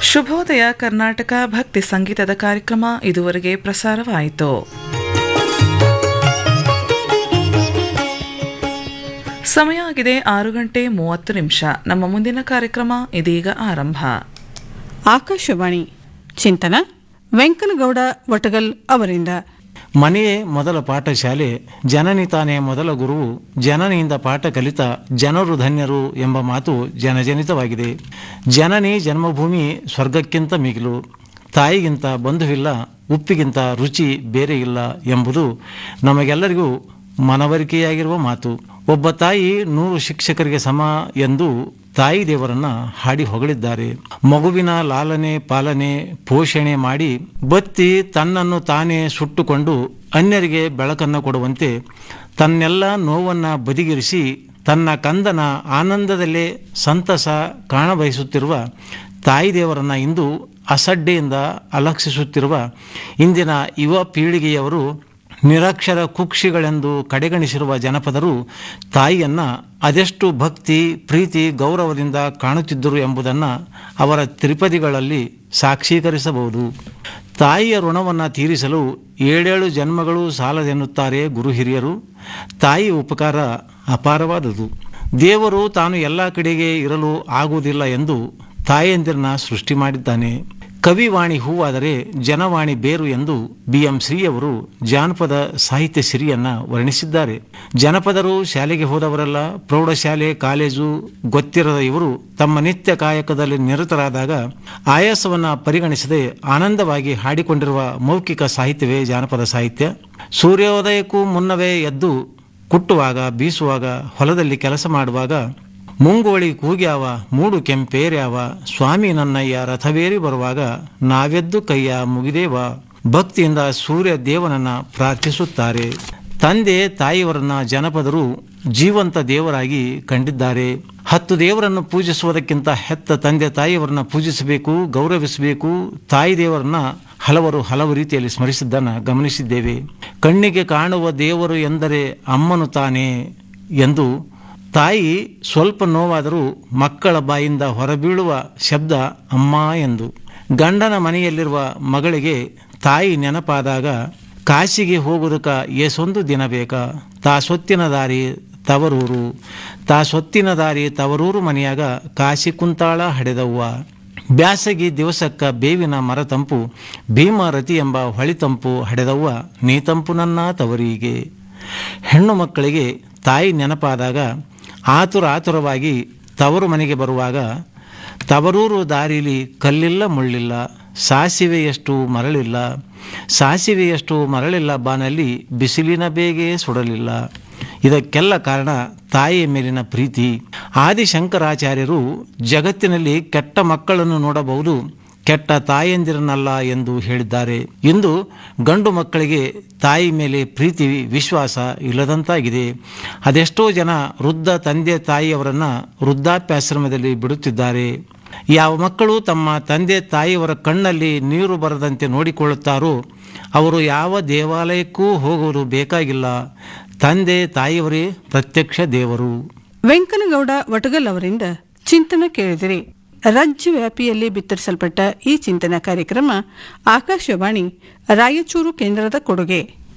ಶುಭೋದಯ ಕರ್ನಾಟಕ ಭಕ್ತಿ ಸಂಗೀತದ ಕಾರ್ಯಕ್ರಮ ಇದುವರೆಗೆ ಪ್ರಸಾರವಾಯಿತು ಸಮಯ ಆಗಿದೆ ಆರು ಗಂಟೆ ಮೂವತ್ತು ನಿಮಿಷ ನಮ್ಮ ಮುಂದಿನ ಕಾರ್ಯಕ್ರಮ ಇದೀಗ ಆರಂಭ ಆಕಾಶವಾಣಿ ಚಿಂತನ ವೆಂಕನಗೌಡ ವಟಗಲ್ ಅವರಿಂದ ಮನೆಯೇ ಮೊದಲ ಪಾಠಶಾಲೆ ಜನನಿ ತಾನೇ ಮೊದಲ ಗುರುವು ಜನನಿಯಿಂದ ಪಾಠ ಕಲಿತ ಜನರು ಧನ್ಯರು ಎಂಬ ಮಾತು ಜನಜನಿತವಾಗಿದೆ ಜನನಿ ಜನ್ಮಭೂಮಿ ಸ್ವರ್ಗಕ್ಕಿಂತ ಮಿಗಿಲು ತಾಯಿಗಿಂತ ಬಂಧುವಿಲ್ಲ ಉಪ್ಪಿಗಿಂತ ರುಚಿ ಬೇರೆ ಇಲ್ಲ ಎಂಬುದು ನಮಗೆಲ್ಲರಿಗೂ ಮನವರಿಕೆಯಾಗಿರುವ ಮಾತು ಒಬ್ಬ ತಾಯಿ ನೂರು ಶಿಕ್ಷಕರಿಗೆ ಸಮ ಎಂದು ತಾಯಿ ದೇವರನ್ನ ಹಾಡಿ ಹೊಗಳಿದ್ದಾರೆ ಮಗುವಿನ ಲಾಲನೆ ಪಾಲನೆ ಪೋಷಣೆ ಮಾಡಿ ಬತ್ತಿ ತನ್ನನ್ನು ತಾನೇ ಸುಟ್ಟುಕೊಂಡು ಅನ್ಯರಿಗೆ ಬೆಳಕನ್ನು ಕೊಡುವಂತೆ ತನ್ನೆಲ್ಲ ನೋವನ್ನು ಬದಿಗಿರಿಸಿ ತನ್ನ ಕಂದನ ಆನಂದದಲ್ಲೇ ಸಂತಸ ಕಾಣಬಯಸುತ್ತಿರುವ ತಾಯಿ ದೇವರನ್ನು ಇಂದು ಅಸಡ್ಡೆಯಿಂದ ಅಲಕ್ಷಿಸುತ್ತಿರುವ ಇಂದಿನ ಯುವ ಪೀಳಿಗೆಯವರು ನಿರಕ್ಷರ ಕುಕ್ಷಿಗಳೆಂದು ಕಡೆಗಣಿಸಿರುವ ಜನಪದರು ತಾಯಿಯನ್ನು ಅದೆಷ್ಟು ಭಕ್ತಿ ಪ್ರೀತಿ ಗೌರವದಿಂದ ಕಾಣುತ್ತಿದ್ದರು ಎಂಬುದನ್ನು ಅವರ ತ್ರಿಪದಿಗಳಲ್ಲಿ ಸಾಕ್ಷೀಕರಿಸಬಹುದು ತಾಯಿಯ ಋಣವನ್ನು ತೀರಿಸಲು ಏಳೇಳು ಜನ್ಮಗಳು ಸಾಲದೆನ್ನುತ್ತಾರೆ ಗುರು ಹಿರಿಯರು ತಾಯಿ ಉಪಕಾರ ಅಪಾರವಾದುದು ದೇವರು ತಾನು ಎಲ್ಲ ಕಡೆಗೆ ಇರಲು ಆಗುವುದಿಲ್ಲ ಎಂದು ತಾಯಂದಿರನ್ನ ಸೃಷ್ಟಿ ಮಾಡಿದ್ದಾನೆ ಕವಿವಾಣಿ ಹೂವಾದರೆ ಜನವಾಣಿ ಬೇರು ಎಂದು ಬಿ ಎಂ ಶ್ರೀಯವರು ಜಾನಪದ ಸಾಹಿತ್ಯ ಸಿರಿಯನ್ನು ವರ್ಣಿಸಿದ್ದಾರೆ ಜನಪದರು ಶಾಲೆಗೆ ಹೋದವರಲ್ಲ ಪ್ರೌಢಶಾಲೆ ಕಾಲೇಜು ಗೊತ್ತಿರದ ಇವರು ತಮ್ಮ ನಿತ್ಯ ಕಾಯಕದಲ್ಲಿ ನಿರತರಾದಾಗ ಆಯಾಸವನ್ನು ಪರಿಗಣಿಸದೆ ಆನಂದವಾಗಿ ಹಾಡಿಕೊಂಡಿರುವ ಮೌಖಿಕ ಸಾಹಿತ್ಯವೇ ಜಾನಪದ ಸಾಹಿತ್ಯ ಸೂರ್ಯೋದಯಕ್ಕೂ ಮುನ್ನವೇ ಎದ್ದು ಕುಟ್ಟುವಾಗ ಬೀಸುವಾಗ ಹೊಲದಲ್ಲಿ ಕೆಲಸ ಮಾಡುವಾಗ ಮುಂಗೋಳಿ ಕೂಗ್ಯಾವ ಮೂಡು ಕೆಂಪೇರ್ಯಾವ ಸ್ವಾಮಿ ನನ್ನಯ್ಯ ರಥವೇರಿ ಬರುವಾಗ ನಾವೆದ್ದು ಕೈಯ ಮುಗಿದೇವ ಭಕ್ತಿಯಿಂದ ಸೂರ್ಯ ದೇವನನ್ನ ಪ್ರಾರ್ಥಿಸುತ್ತಾರೆ ತಂದೆ ತಾಯಿಯವರನ್ನ ಜನಪದರು ಜೀವಂತ ದೇವರಾಗಿ ಕಂಡಿದ್ದಾರೆ ಹತ್ತು ದೇವರನ್ನು ಪೂಜಿಸುವುದಕ್ಕಿಂತ ಹೆತ್ತ ತಂದೆ ತಾಯಿಯವರನ್ನ ಪೂಜಿಸಬೇಕು ಗೌರವಿಸಬೇಕು ತಾಯಿ ದೇವರನ್ನ ಹಲವರು ಹಲವು ರೀತಿಯಲ್ಲಿ ಸ್ಮರಿಸಿದ್ದನ್ನು ಗಮನಿಸಿದ್ದೇವೆ ಕಣ್ಣಿಗೆ ಕಾಣುವ ದೇವರು ಎಂದರೆ ಅಮ್ಮನು ತಾನೇ ಎಂದು ತಾಯಿ ಸ್ವಲ್ಪ ನೋವಾದರೂ ಮಕ್ಕಳ ಬಾಯಿಂದ ಹೊರಬೀಳುವ ಶಬ್ದ ಅಮ್ಮ ಎಂದು ಗಂಡನ ಮನೆಯಲ್ಲಿರುವ ಮಗಳಿಗೆ ತಾಯಿ ನೆನಪಾದಾಗ ಕಾಶಿಗೆ ಹೋಗುವುದಕ್ಕೆ ಏಸೊಂದು ದಿನ ಬೇಕಾ ತಾ ಸೊತ್ತಿನ ದಾರಿ ತವರೂರು ತಾ ಸೊತ್ತಿನ ದಾರಿ ತವರೂರು ಮನೆಯಾಗ ಕಾಶಿ ಕುಂತಾಳ ಹಡೆದವ್ವ ಬ್ಯಾಸಗಿ ದಿವಸಕ್ಕ ಬೇವಿನ ಮರ ತಂಪು ಭೀಮರತಿ ಎಂಬ ಹೊಳಿತಂಪು ಹಡೆದವ್ವ ನೀ ತಂಪು ನನ್ನ ತವರಿಗೆ ಹೆಣ್ಣು ಮಕ್ಕಳಿಗೆ ತಾಯಿ ನೆನಪಾದಾಗ ಆತುರ ಆತುರವಾಗಿ ತವರು ಮನೆಗೆ ಬರುವಾಗ ತವರೂರು ದಾರಿಲಿ ಕಲ್ಲಿಲ್ಲ ಮುಳ್ಳಿಲ್ಲ ಸಾಸಿವೆಯಷ್ಟು ಮರಳಿಲ್ಲ ಸಾಸಿವೆಯಷ್ಟು ಮರಳಿಲ್ಲ ಬಾನಲ್ಲಿ ಬಿಸಿಲಿನ ಬೇಗೆ ಸುಡಲಿಲ್ಲ ಇದಕ್ಕೆಲ್ಲ ಕಾರಣ ತಾಯಿಯ ಮೇಲಿನ ಪ್ರೀತಿ ಆದಿಶಂಕರಾಚಾರ್ಯರು ಜಗತ್ತಿನಲ್ಲಿ ಕೆಟ್ಟ ಮಕ್ಕಳನ್ನು ನೋಡಬಹುದು ಕೆಟ್ಟ ತಾಯಂದಿರನಲ್ಲ ಎಂದು ಹೇಳಿದ್ದಾರೆ ಇಂದು ಗಂಡು ಮಕ್ಕಳಿಗೆ ತಾಯಿ ಮೇಲೆ ಪ್ರೀತಿ ವಿಶ್ವಾಸ ಇಲ್ಲದಂತಾಗಿದೆ ಅದೆಷ್ಟೋ ಜನ ವೃದ್ಧ ತಂದೆ ತಾಯಿಯವರನ್ನು ವೃದ್ಧಾಪ್ಯಾಶ್ರಮದಲ್ಲಿ ಬಿಡುತ್ತಿದ್ದಾರೆ ಯಾವ ಮಕ್ಕಳು ತಮ್ಮ ತಂದೆ ತಾಯಿಯವರ ಕಣ್ಣಲ್ಲಿ ನೀರು ಬರದಂತೆ ನೋಡಿಕೊಳ್ಳುತ್ತಾರೋ ಅವರು ಯಾವ ದೇವಾಲಯಕ್ಕೂ ಹೋಗುವುದು ಬೇಕಾಗಿಲ್ಲ ತಂದೆ ತಾಯಿಯವರೇ ಪ್ರತ್ಯಕ್ಷ ದೇವರು ವೆಂಕನಗೌಡ ವಟಗಲ್ ಅವರಿಂದ ಚಿಂತನ ಕೇಳಿದಿರಿ ರಾಜ್ಯ ವ್ಯಾಪಿಯಲ್ಲಿ ಬಿತ್ತರಿಸಲ್ಪಟ್ಟ ಈ ಚಿಂತನ ಕಾರ್ಯಕ್ರಮ ಆಕಾಶವಾಣಿ ರಾಯಚೂರು ಕೇಂದ್ರದ ಕೊಡುಗೆ